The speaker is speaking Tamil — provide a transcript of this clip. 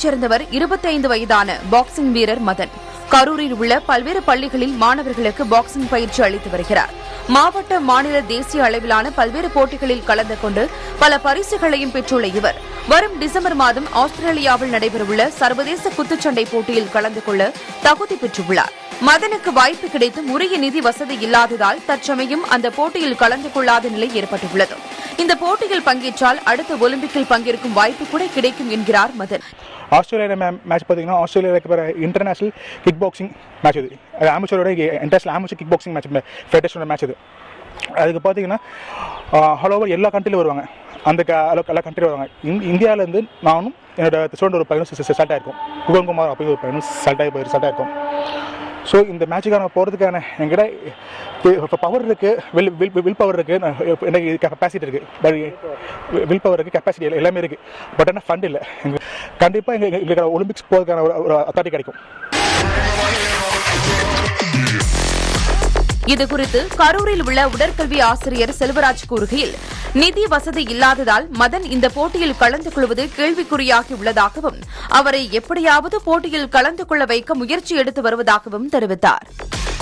கரூரைச் சேர்ந்தவர் 25 வயதான பாக்ஸிங் வீரர் மதன் கரூரில் உள்ள பல்வேறு பள்ளிகளில் மாணவர்களுக்கு பாக்ஸிங் பயிற்சி அளித்து வருகிறார் மாவட்ட மாநில தேசிய அளவிலான பல்வேறு போட்டிகளில் கலந்து கொண்டு பல பரிசுகளையும் பெற்றுள்ள இவர் வரும் டிசம்பர் மாதம் ஆஸ்திரேலியாவில் நடைபெறவுள்ள சர்வதேச குத்துச்சண்டை போட்டியில் கலந்து கொள்ள தகுதி பெற்றுள்ளார் மதனுக்கு வாய்ப்பு கிடைத்தும் உரிய நிதி வசதி இல்லாததால் தற்சமயம் அந்த போட்டியில் கலந்து கொள்ளாத நிலை ஏற்பட்டுள்ளது இந்த போட்டியில் பங்கேற்றால் அடுத்த ஒலிம்பிக்கில் பங்கேற்கும் வாய்ப்பு கூட கிடைக்கும் என்கிறார் மதன் ஆஸ்திரேலியா மே மேட்ச் பார்த்தீங்கன்னா ஆஸ்திரேலியாவுக்கு பிற இன்டர்நேஷனல் கிக் பாக்ஸிங் மேட்ச் இது அது ஆமச்சரோட international amateur kick boxing match ஃபெடரேஷனோட மேட்ச் இது அதுக்கு பார்த்தீங்கன்னா ஆல் ஓவர் எல்லா கண்ட்ரிலும் வருவாங்க அந்த க எல்லா- எல்லா கண்ட்ரி வருவாங்க இந் இந்தியாவிலேருந்து நானும் என்னோட ஸ்டூடெண்ட் ஒரு பையனும் செலக்ட் ஆயிருக்கும் குகன்குமார் அப்படிங்கிற ஒரு பையனும் செலக்ட் ஆகி போய் செலக்ட் ஆயிருக்கும் ஸோ இந்த மேட்சுக்கான போகிறதுக்கான என்கிட்ட இப்போ பவர் இருக்குது வில் வில் வில் பவர் இருக்குது எனக்கு கெப்பாசிட்டி இருக்குது பட் வில் பவர் இருக்குது கெப்பாசிட்டி எல்லாமே இருக்குது பட் ஆனால் ஃபண்ட் இல்லை கண்டிப்பாக எங்களுக்கு எங்களுக்கு ஒலிம்பிக்ஸ் போகிறதுக்கான ஒரு ஒரு அத்தாரிட்டி கிடைக்கும் இதுகுறித்து கரூரில் உள்ள உடற்கல்வி ஆசிரியர் செல்வராஜ் கூறுகையில் நிதி வசதி இல்லாததால் மதன் இந்த போட்டியில் கலந்து கொள்வது கேள்விக்குறியாகி உள்ளதாகவும் அவரை எப்படியாவது போட்டியில் கலந்து கொள்ள வைக்க முயற்சி எடுத்து வருவதாகவும் தெரிவித்தார்